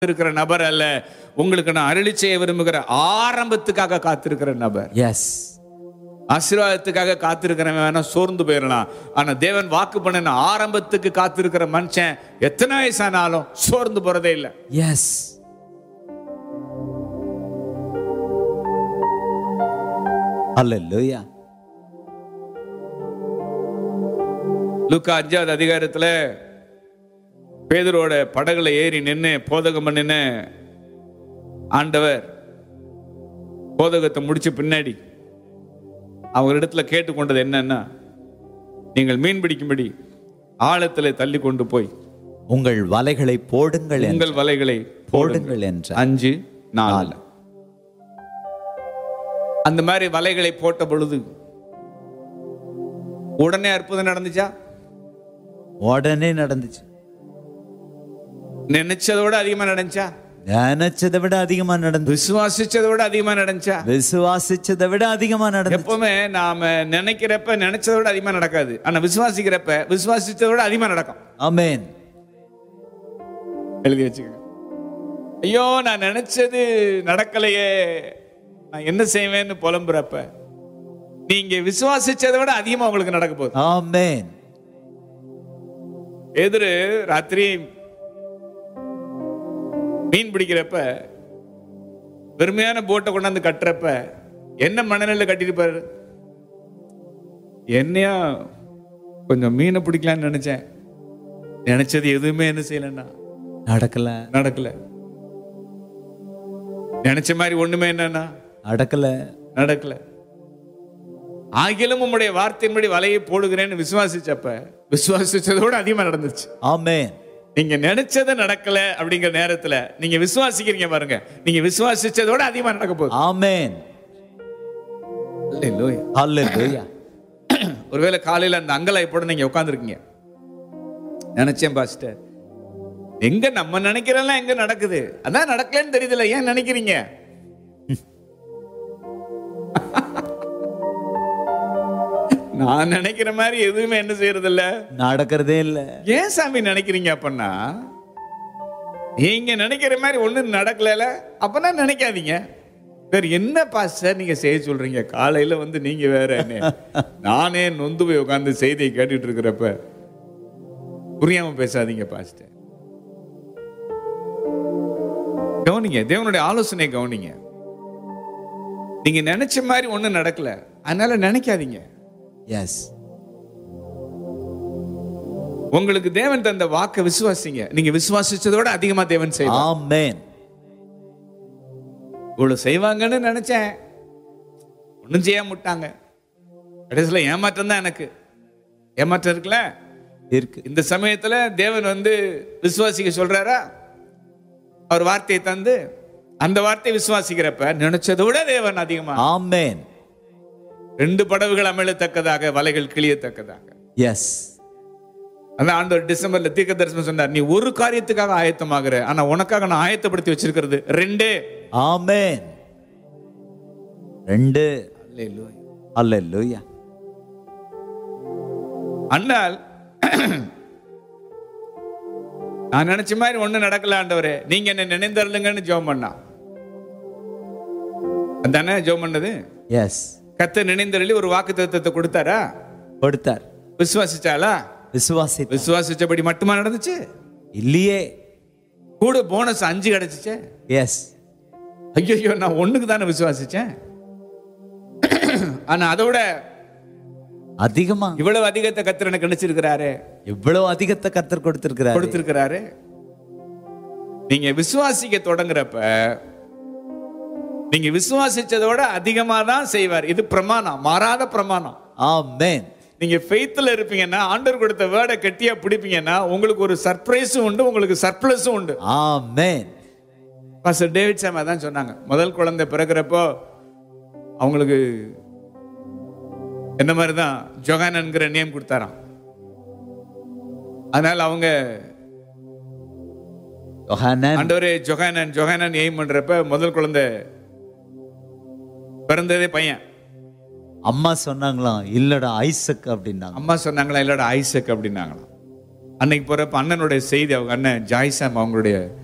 இருக்கிற நபர் அல்ல உங்களுக்கு நான் அருளி செய்ய விரும்புகிற ஆரம்பத்துக்காக காத்திருக்கிற நபர் எஸ் ஆசீர்வாதத்துக்காக காத்திருக்கிறவன் வேணா சோர்ந்து போயிடலாம் ஆனா தேவன் வாக்கு பண்ணின ஆரம்பத்துக்கு காத்திருக்கிற மனுஷன் எத்தனை வயசானாலும் சோர்ந்து போறதே இல்லை எஸ் அல்லேலூயா லூக்கா அஞ்சாவது அதிகாரத்துல பேதரோட படகுல ஏறி நின்று போதகம் பண்ணின ஆண்டவர் போதகத்தை முடிச்ச பின்னாடி அவரிடத்துல கேட்டுக்கொண்டது என்னன்னா நீங்கள் மீன் பிடிக்கும்படி ஆழத்துல தள்ளி கொண்டு போய் உங்கள் வலைகளை போடுங்கள் என்று- உங்கள் வலைகளை போடுங்கள் என்ற அஞ்சு நாலு அந்த மாதிரி வலைகளை போட்ட பொழுது உடனே அற்புதம் நடந்துச்சா உடனே நடந்துச்சு நினைச்சதை விட அதிகமா நடந்துச்சா நினைச்சதை விட அதிகமா நடந்து விசுவாசிச்சதை விட அதிகமா நடந்துச்சா விசுவாசிச்சதை விட அதிகமா நடந்து எப்பவுமே நாம நினைக்கிறப்ப நினைச்சதை விட அதிகமா நடக்காது ஆனா விசுவாசிக்கிறப்ப விசுவாசிச்சதை விட அதிகமா நடக்கும் ஆமென் எழுதி வச்சுக்கோங்க ஐயோ நான் நினைச்சது நடக்கலையே நான் என்ன செய்வேன்னு புலம்புறப்ப நீங்க விசுவாசிச்சதை விட அதிகமா உங்களுக்கு நடக்க போகுது ஆமென் எதிரு ராத்திரி மீன் பிடிக்கிறப்ப வெறுமையான போட்டை கொண்டாந்து கட்டுறப்ப என்ன மனநிலை கட்டிருப்பாரு என்னையா கொஞ்சம் மீனை பிடிக்கலாம்னு நினைச்சேன் நினைச்சது எதுவுமே என்ன செய்யலன்னா நடக்கல நடக்கல நினைச்ச மாதிரி ஒண்ணுமே என்னன்னா நடக்கல நடக்கல ஆகிலும் உம்முடைய வார்த்தையின்படி வலையை போடுகிறேன்னு விசுவாசிச்சப்ப விசுவாசிச்சதோட அதிகமா நடந்துச்சு ஆமென் நீங்க நினைச்சது நடக்கல அப்படிங்கிற நேரத்துல நீங்க விசுவாசிக்கிறீங்க பாருங்க நீங்க விசுவாசிச்சதோட அதிகமா நடக்க போகுது ஆமென் Hallelujah. அல்லேலூயா ஒருவேளை காலையில அந்த அங்கலாய் போட நீங்க உட்காந்துருக்கீங்க நினைச்சேன் பாஸ்டர் எங்க நம்ம நினைக்கிறதெல்லாம் எங்க நடக்குது அதான் நடக்கலன்னு தெரியுதுல ஏன் நினைக்கிறீங்க நான் நினைக்கிற மாதிரி எதுவுமே என்ன செய்யறது இல்ல நடக்கிறதே இல்ல ஏன் சாமி நினைக்கிறீங்க அப்பன்னா நீங்க நினைக்கிற மாதிரி ஒண்ணும் நடக்கல அப்பனா நினைக்காதீங்க வேற என்ன பாஸ்டர் நீங்க செய்ய சொல்றீங்க காலையில வந்து நீங்க வேற என்ன நானே நொந்து போய் உட்கார்ந்து செய்தியை கேட்டுட்டு இருக்கிறப்ப புரியாம பேசாதீங்க பாஸ்டர் கவனிங்க தேவனுடைய ஆலோசனை கவனிங்க நீங்க நினைச்ச மாதிரி ஒண்ணும் நடக்கல அதனால நினைக்காதீங்க எஸ் உங்களுக்கு தேவன் தந்த வாக்க விசுவாசிங்க நீங்க விசுவாசிச்சதோட அதிகமா தேவன் செய்வார் ஆமென் இவ்வளவு செய்வாங்கன்னு நினைச்சேன் ஒண்ணும் செய்ய முட்டாங்க கடைசியில் ஏமாற்றம் தான் எனக்கு ஏமாற்றம் இருக்குல்ல இருக்கு இந்த சமயத்துல தேவன் வந்து விசுவாசிக்க சொல்றாரா அவர் வார்த்தையை தந்து அந்த வார்த்தையை விசுவாசிக்கிறப்ப நினைச்சதை விட தேவன் அதிகமா ஆமென் ரெண்டு படகுகள் அமிழத்தக்கதாக வலைகள் கிளியத்தக்கதாக எஸ் அதான் ஆண்டவர் டிசம்பர்ல தீர்க்க தரிசனம் சொன்னார் நீ ஒரு காரியத்துக்காக ஆயத்தமாகிற ஆனா உனக்காக நான் ஆயத்தப்படுத்தி வச்சிருக்கிறது ரெண்டே ஆமென் ரெண்டு அல்லேலூயா அண்ணால் நான் நினைச்ச மாதிரி ஒண்ணு நடக்கல ஆண்டவரே நீங்க என்ன நினைந்தருளுங்கன்னு ஜெபம் பண்ணா அதானே ஜெபம் பண்ணது எஸ் கத்த நினைந்தருளி ஒரு வாக்கு தத்துவத்தை கொடுத்தாரா கொடுத்தார் விசுவாசிச்சாளா விசுவாசி விசுவாசிச்சபடி மட்டுமா நடந்துச்சு இல்லையே கூட போனஸ் அஞ்சு கிடைச்சிச்சே எஸ் ஐயோ நான் ஒண்ணுக்கு தானே விசுவாசிச்சேன் ஆனா அதோட அதிகமா இவ்வளவு அதிகத்தை கத்திர எனக்கு நினைச்சிருக்கிறாரு இவ்வளவு அதிகத்தை கர்த்தர் கொடுத்திருக்கிறார் கொடுத்திருக்கிறாரு நீங்க விசுவாசிக்க தொடங்குறப்ப நீங்க விசுவாசிச்சதோட அதிகமா தான் செய்வார் இது பிரமாணம் மாறாத பிரமாணம் ஆமென் நீங்க ஃபெய்த்ல இருப்பீங்கன்னா ஆண்டவர் கொடுத்த வேர்டை கெட்டியா பிடிப்பீங்கன்னா உங்களுக்கு ஒரு சர்ப்ரைஸும் உண்டு உங்களுக்கு சர்ப்ளஸும் உண்டு ஆமென் பாஸ்டர் டேவிட் சாம் அதான் சொன்னாங்க முதல் குழந்தை பிறக்கிறப்போ அவங்களுக்கு என்ன மாதிரி தான் ஜொகானன்கிற நேம் கொடுத்தாராம் அதனால அவங்க யோகானன் ஆண்டவரே ஜொகானன் ஜொகானன் எய்ம் பண்றப்ப முதல் குழந்தை பிறந்ததே பையன் அம்மா சொன்னாங்களாம் இல்லடா ஐசக் அப்படின்னாங்க அம்மா சொன்னாங்களா இல்லடா ஐசக் அப்படின்னாங்களாம் அன்னைக்கு போறப்ப அண்ணனுடைய செய்தி அவங்க அண்ணன் ஜாய்சாம் அவங்களுடைய